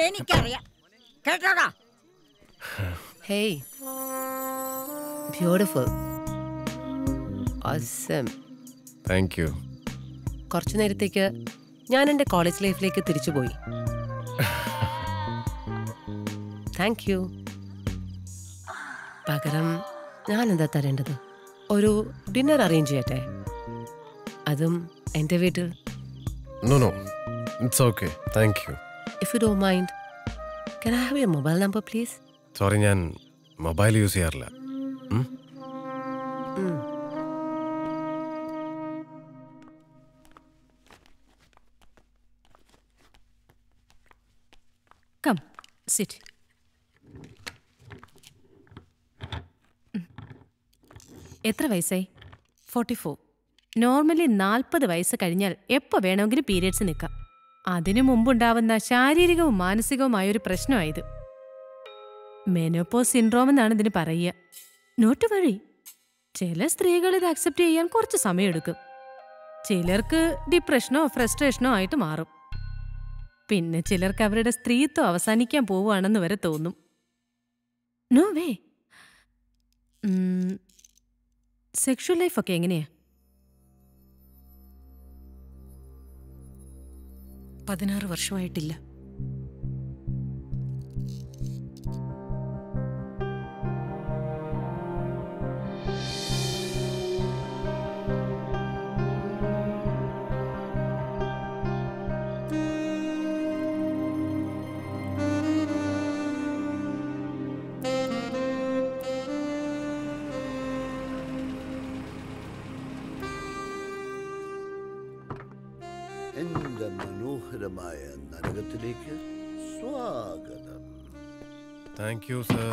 എനിക്കറിയാം കേട്ടോടാ hey beautiful awesome thank you കുറച്ചു നേരത്തേക്ക് ഞാൻ എൻ്റെ കോളേജ് ലൈഫിലേക്ക് തിരിച്ചുപോയി താങ്ക് യു പകരം ഞാൻ എന്താ തരേണ്ടത് ഒരു ഡിന്നർ അറേഞ്ച് ചെയ്യട്ടെ അതും എൻ്റെ വീട്ടിൽ no no it's okay thank you if you do mind can I have your mobile number please sorry ഞാൻ മൊബൈൽ യൂസ് ചെയ്യാറില്ല ഉം? കം സിറ്റ് എത്ര വയസ്സായി ഫോർട്ടി ഫോർ നോർമലി നാൽപ്പത് വയസ്സ് കഴിഞ്ഞാൽ എപ്പോൾ വേണമെങ്കിലും പീരിയഡ്സ് നിൽക്കാം അതിനു മുമ്പുണ്ടാവുന്ന ശാരീരികവും മാനസികവുമായ ഒരു പ്രശ്നമായത് മെനോപ്പോ സിൻഡ്രോം എന്നാണ് ഇതിന് പറയുക നോട്ട് വഴി ചില സ്ത്രീകൾ ഇത് അക്സെപ്റ്റ് ചെയ്യാൻ കുറച്ച് സമയമെടുക്കും ചിലർക്ക് ഡിപ്രഷനോ ഫ്രസ്ട്രേഷനോ ആയിട്ട് മാറും പിന്നെ ചിലർക്ക് അവരുടെ സ്ത്രീത്വം അവസാനിക്കാൻ പോവുകയാണെന്ന് വരെ തോന്നും നോ വേ സെക്ഷൽ ലൈഫൊക്കെ എങ്ങനെയാ പതിനാറ് വർഷമായിട്ടില്ല എന്റെ മനോഹരമായ നരകത്തിലേക്ക് സ്വാഗതം താങ്ക് യു സർ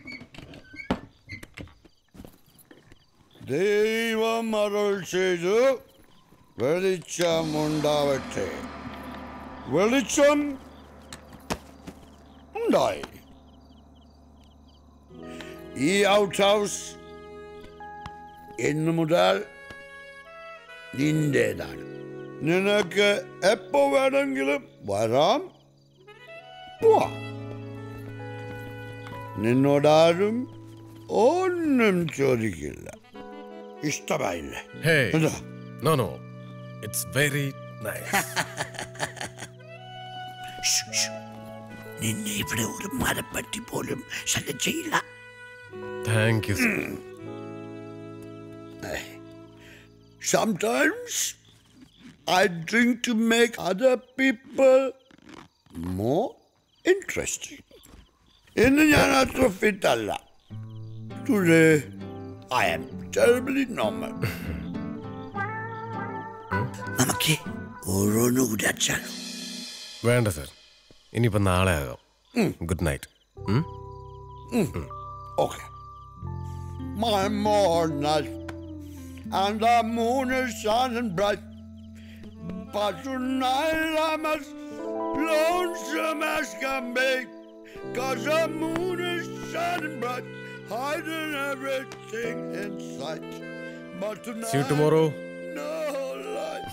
ദൈവം അരുൾ ചെയ്തു വെളിച്ചം ഉണ്ടാവട്ടെ വെളിച്ചം ഉണ്ടായി ഈ ഔട്ട് ഹൗസ് ഇന്നു മുതൽ നിന്റേതാണ് നിനക്ക് എപ്പോ വേണമെങ്കിലും വരാം പോവാം നിന്നോടാരും ഒന്നും ചോദിക്കില്ല ഇഷ്ടമായില്ലേ ഹേ എന്താ no no it's very nice ശ്ശ്, ശ്ശ്. നിന്നെ ഇവിടെ ഒരു മരപ്പറ്റി പോലും ശല്യം ചെയ്യില്ല thank you sir Sometimes I drink to make other people more interesting. ഇന്ന് ഞാൻ അത്ര ഫിറ്റ് അല്ല today I am terribly normal നമുക്ക് ഓരോന്ന് കൂടി അച്ചാലോ വേണ്ട സർ ഇനിയിപ്പോൾ നാളെ ആകാം good night Okay. My morning and the moon is shining bright. But tonight I'm as lonesome as can be. Cause the moon is shining bright, hiding everything in sight. But tonight, See you tomorrow. no light.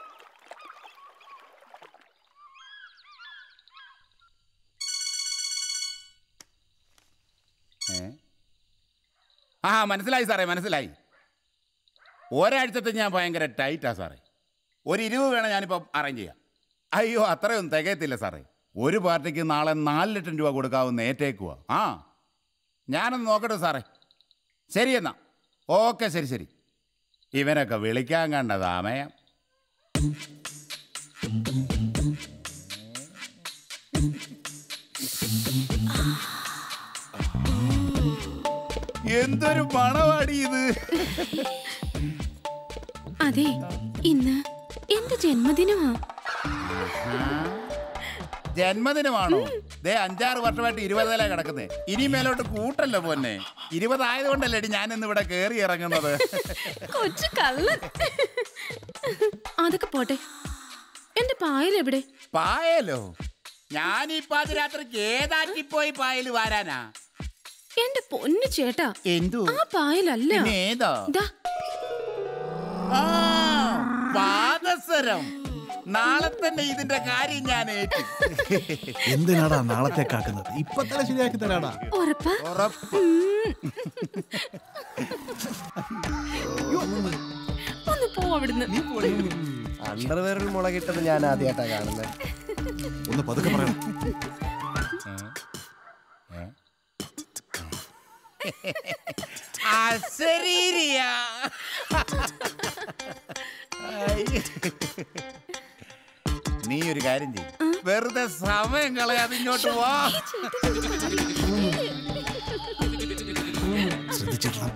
ആ മനസ്സിലായി സാറേ മനസ്സിലായി ഒരാഴ്ചത്തെ ഞാൻ ഭയങ്കര ടൈറ്റാ സാറേ ഒരു ഇരുപത് വേണം ഞാനിപ്പോൾ അറേഞ്ച് ചെയ്യാം അയ്യോ അത്രയൊന്നും തികയത്തില്ല സാറേ ഒരു പാർട്ടിക്ക് നാളെ നാല് ലക്ഷം രൂപ കൊടുക്കാവുന്ന ഏറ്റേക്കുവാ ആ ഞാനൊന്ന് നോക്കട്ടെ സാറേ ശരി എന്നാ ഓക്കെ ശരി ശരി ഇവനൊക്കെ വിളിക്കാൻ കണ്ട സമയം എന്തൊരു മണവാടി ഇത് അതെ ഇന്ന് എന്റെ ജന്മദിനമാ ജന്മദിനമാണോ ദേ അഞ്ചാറ് വർഷമായിട്ട് ഇരുപതല കിടക്കുന്നേ ഇനി മേലോട്ട് കൂട്ടല്ലോ പൊന്നെ ഇരുപതായത് കൊണ്ടല്ലേ ഞാൻ ഇന്ന് ഇവിടെ കേറി ഇറങ്ങുന്നത് കൊച്ചു കള്ളൻ അതൊക്കെ പോട്ടെ എന്റെ പായൽ എവിടെ പായലോ ഞാൻ ഈ പാതിരാത്രിക്ക് ഏതാറ്റി പോയി പായൽ വാരാനാ എന്റെ പൊന്നു ചേട്ടാ എന്തു ആ പായലല്ല പിന്നെ ഏതാ ദാ, ആ, പാദസരം നാളെ തന്നെ ഇതിന്റെ കാര്യം ഞാൻ ഏറ്റു എന്തിനാടാ നാളത്തേക്കാക്കുന്നത് ഇപ്പൊ തന്നെ ശരിയാക്കി തരാടാ ഉറപ്പാ ഉറപ്പ് ഒന്ന് പോ അവിടുന്ന് അണ്ടർവെയറിൽ മുളകിട്ടത് ഞാൻ ആദ്യമായിട്ടാ കാണുന്നത് ഒന്ന് പതുക്കെ പറയണം അശരീരിയ നീ ഒരു കാര്യം ചെയ്യും വെറുതെ സമയം കളയാതെ ഇങ്ങോട്ട് വാ ശ്രദ്ധിച്ചിട്ടില്ല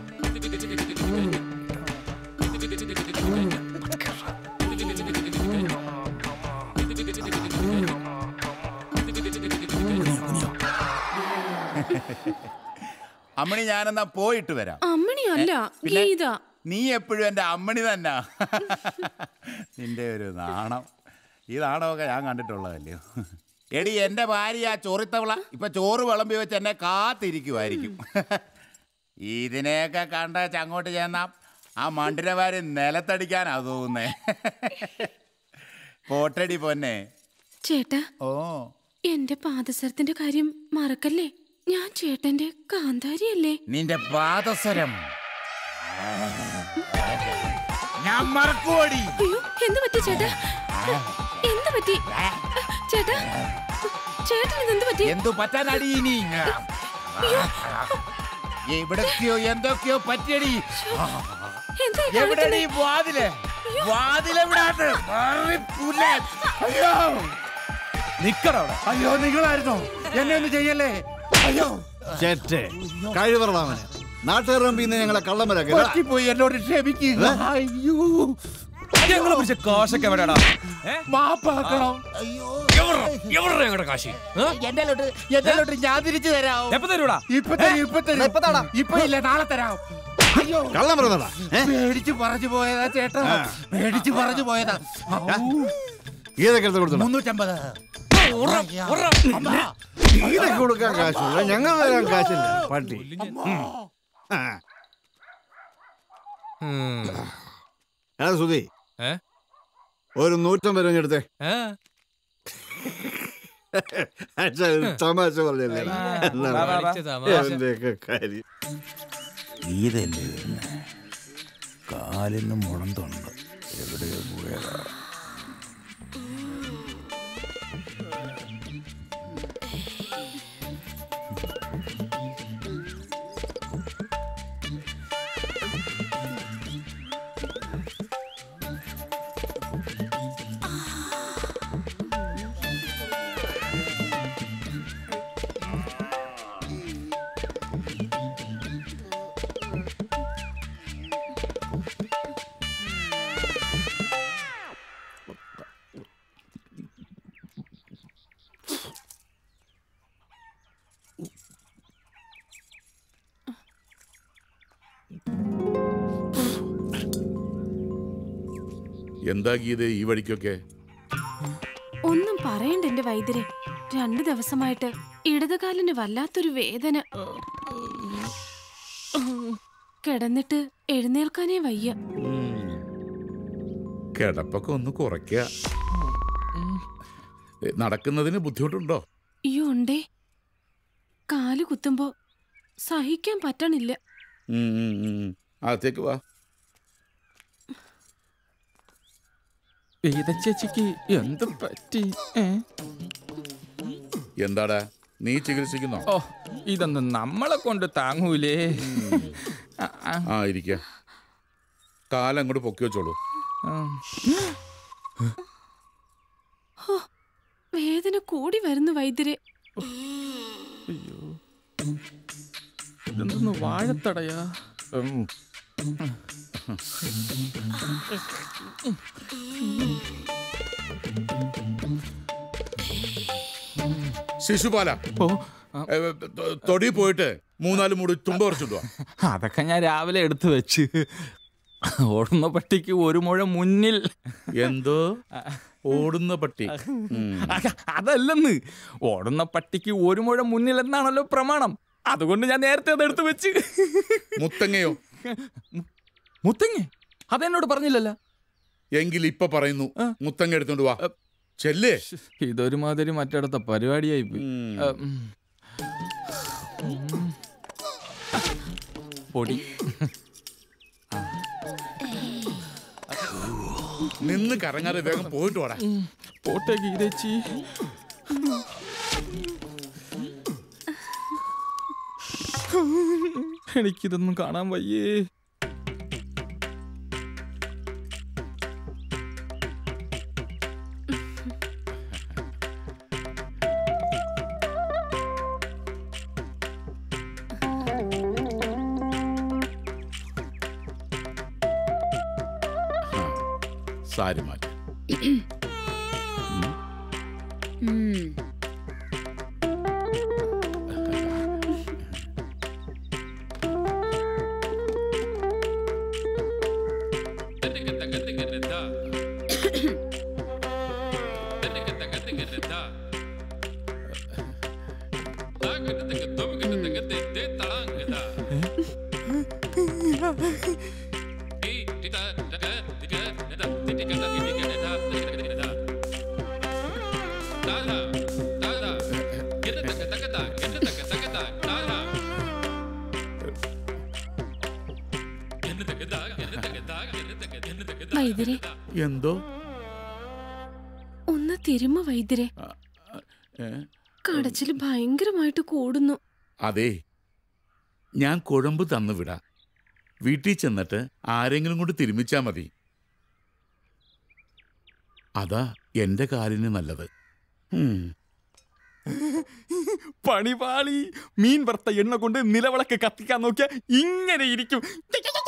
അമ്മണി ഞാനെന്നാ പോയിട്ട് വരാം അമ്മണിയല്ല പിന്നെ? ഗീത നീ എപ്പോഴും എൻ്റെ അമ്മണി തന്നെ നിന്റെ ഒരു നാണം ഈ നാണമൊക്കെ ഞാൻ കണ്ടിട്ടുള്ളതല്ലയോ എടി എൻ്റെ ഭാര്യ ആ ചൊറിത്തവള ഇപ്പൊ ചോറ് വിളമ്പി വെച്ച് എന്നെ കാത്തിരിക്കുമായിരിക്കും ഇതിനെയൊക്കെ കണ്ട അങ്ങോട്ട് ചെന്ന ആ മണ്ടിനവാര് നിലത്തടിക്കാനാ തോന്നുന്നേ പോട്ടടി പൊന്നെ ചേട്ടാ ഓ എന്റെ പാദസരത്തിന്റെ കാര്യം മറക്കല്ലേ ഞാൻ ചേട്ടന്റെ കാന്താരിയല്ലേ നിന്റെ പാദസരം ഞാൻ മറക്കുവടി അയ്യോ എന്ത് പറ്റി ചേട്ടാ എന്ത് പറ്റി ചേട്ടാ ചേട്ടൻ ഇതെന്ത് പറ്റി എന്തു പറ്റാനടി ഇനി എവിടൊക്കെയോ എന്തൊക്കെയോ പറ്റിയടി എന്താ ഈ എവിടെടി കാണിക്കുന്നെ? വാതില് വാതിലെവിടാട്ട് അയ്യോ നിക്കടവിടെ അയ്യോ നിങ്ങളായിരുന്നോ എന്നെ ഒന്ന് ചെയ്യല്ലേ അയ്യോ ചേറ്റേ കഴിവറടാമനെ നാട്ടുകാർ ഇന്ന് ഞങ്ങളെ കള്ളമരാക്കി പറ്റിപ്പോയി എന്നോട് ക്ഷമിക്കുക അയ്യോ ഞങ്ങളെ പിടിച്ച കാശൊക്കെ എവിടെയാടാ മാപ്പാക്കണം അയ്യോ എവിടെ ഞങ്ങളുടെ കാശ് എന്റെ ലോട്ട് എന്റെ ലോട്ട് ഞാൻ തിരിച്ചു തരാം എപ്പോ തരൂടാ ഇപ്പൊ തരും ഇപ്പൊ തരും ഇപ്പൊ ഇല്ല നാളെ തരാം അയ്യോ കള്ളം പറഞ്ഞതാ പേടിച്ച് പറഞ്ഞു പോയതാ ചേട്ടാ പേടിച്ച് പറഞ്ഞു പോയതാ ഏതൊക്കെ എടുത്ത് കൊടുത്തു മുന്നൂറ്റമ്പത് ഇതൊക്കെ കൊടുക്കാൻ കാശില്ല ഞങ്ങൾ തരാൻ കാശില്ല പട്ടി ആ. എടാ സുധി ഏ? ഒരു നൂറ്റമ്പത് രൂപ എടുത്തേ ഏ? അച്ഛാ, ഒരു തമാശ പറഞ്ഞല്ലേ എന്നാ വാ, വാ, വാ. അവന്റെയൊക്കെ കാര്യം ഇതല്ലേ വരുന്നെ കാലിന് മുഴന്തുണ്ട് എവിടെയോ പോയതാ എന്താ ഗീത ഈ വഴിക്കൊക്കെ ഒന്നും പറയണ്ട എന്റെ വൈദ്യരെ രണ്ടു ദിവസമായിട്ട് ഇടതുകാലിന് വല്ലാത്തൊരു വേദന കിടന്നിട്ട് എഴുന്നേൽക്കാനേ വയ്യ കിടപ്പൊക്കെ ഒന്ന് കുറയ്ക്ക ഏ, നടക്കുന്നതിന് ബുദ്ധിമുട്ടുണ്ടോ അയ്യോ ഉണ്ടേ കാല് കുത്തുമ്പോ സഹിക്കാൻ പറ്റണില്ല ഉം, ഉം, ഉം. അകത്തേക്ക് വാ ഗീത ചേച്ചിക്ക് എന്ത് പറ്റി ഏ? എന്താടാ നീ ചികിത്സിക്കുന്നോ ഓ ഇതൊന്നും നമ്മളെ കൊണ്ട് താങ്ങൂലേ ആ, ആ, ആ ഇരിക്ക കാലങ്ങോട്ട് പൊക്കി വെച്ചോളൂ ഉം. ഹോ, വേദന കൂടി വരുന്നു വൈദ്യരെ അയ്യോ ഇതെന്തൊന്ന് വാഴത്തടയാ ഉം. ശിശുപാല ഓ ആ, ഏ, തൊ- തൊടി പോയിട്ട് മൂന്നാല് മൂട് തുമ്പ പറിച്ചിട്ടു അതൊക്കെ ഞാൻ രാവിലെ എടുത്തു വെച്ച് ഓടുന്ന പട്ടിക്ക് ഒരു മുഴ മുന്നിൽ എന്തോ ഓടുന്ന പട്ടി ഉം. അക, അതല്ലെന്ന് ഓടുന്ന പട്ടിക്ക് ഒരു മുഴ മുന്നിൽ എന്നാണല്ലോ പ്രമാണം അതുകൊണ്ട് ഞാൻ നേരത്തെ അത് എടുത്തു വെച്ച് മുത്തങ്ങയോ മുത്തങ്ങ അതെന്നോട് പറഞ്ഞില്ലല്ലോ എങ്കിൽ ഇപ്പൊ പറയുന്നു മുത്തങ്ങ എടുത്തോണ്ട് വാ ചെല്ലേ ഇതൊരുമാതിരി മറ്റിടത്ത പരിപാടിയായി പോയി ആ, ഉം. ഉം. പൊടി നിന്ന് കറങ്ങാതെ വേഗം പോയിട്ട് വാടാ പോട്ടെ ഗീതേച്ചി എനിക്കിതൊന്നും കാണാൻ വയ്യേ സാരി മാറ്റി വൈദ്യരെ എന്തോ ഒന്ന് തിരുമ വൈദ്യരെ ഏ? കടച്ചില് ഭയങ്കരമായിട്ട് കൂടുന്നു അതെ ഞാൻ കുഴമ്പ് തന്നു വിടാം വീട്ടിൽ ചെന്നിട്ട് ആരെങ്കിലും കൊണ്ട് തിരുമിച്ചാ മതി അതാ എന്റെ കാലിന് നല്ലത് ഉം. പണിപാളി മീൻ വറുത്ത എണ്ണ കൊണ്ട് നിലവിളക്ക് കത്തിക്കാൻ നോക്കിയ ഇങ്ങനെ ഇരിക്കും